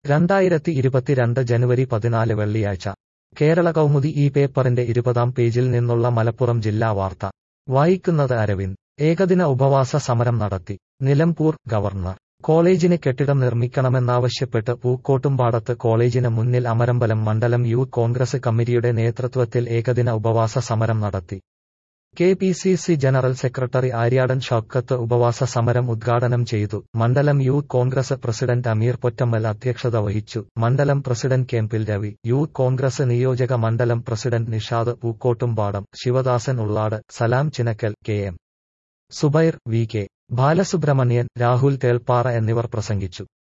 രണ്ടായിരത്തി ഇരുപത്തിരണ്ട് ജനുവരി പതിനാല് വെള്ളിയാഴ്ച കേരള കൗമുദി ഈ പേപ്പറിന്റെ ഇരുപതാം പേജിൽ നിന്നുള്ള മലപ്പുറം ജില്ലാ വാർത്ത വായിക്കുന്നത് അരവിന്ദ് ഏകദിന ഉപവാസ സമരം നടത്തി നിലമ്പൂർ ഗവർണർ കോളേജിന് കെട്ടിടം നിർമ്മിക്കണമെന്നാവശ്യപ്പെട്ട് പൂക്കോട്ടുംപാടത്ത് കോളേജിന് മുന്നിൽ അമരമ്പലം മണ്ഡലം യൂത്ത് കോൺഗ്രസ് കമ്മിറ്റിയുടെ നേതൃത്വത്തിൽ ഏകദിന ഉപവാസ സമരം നടത്തി K P C C general secretary Aryadan Shoukath ഉപവാസ സമരം ഉദ്ഘാടനം ചെയ്തു മണ്ഡലം യൂത്ത് കോൺഗ്രസ് പ്രസിഡന്റ് അമീർ പൊറ്റമ്മൽ അധ്യക്ഷത വഹിച്ചു മണ്ഡലം പ്രസിഡന്റ് കെമ്പിൽ രവി യൂത്ത് കോൺഗ്രസ് നിയോജക മണ്ഡലം പ്രസിഡന്റ് Nishad Pookkottumpadam Sivadasan Ullad Salam Chinakkal K M Subair V K Balasubramanian Rahul Thelppara എന്നിവർ പ്രസംഗിച്ചു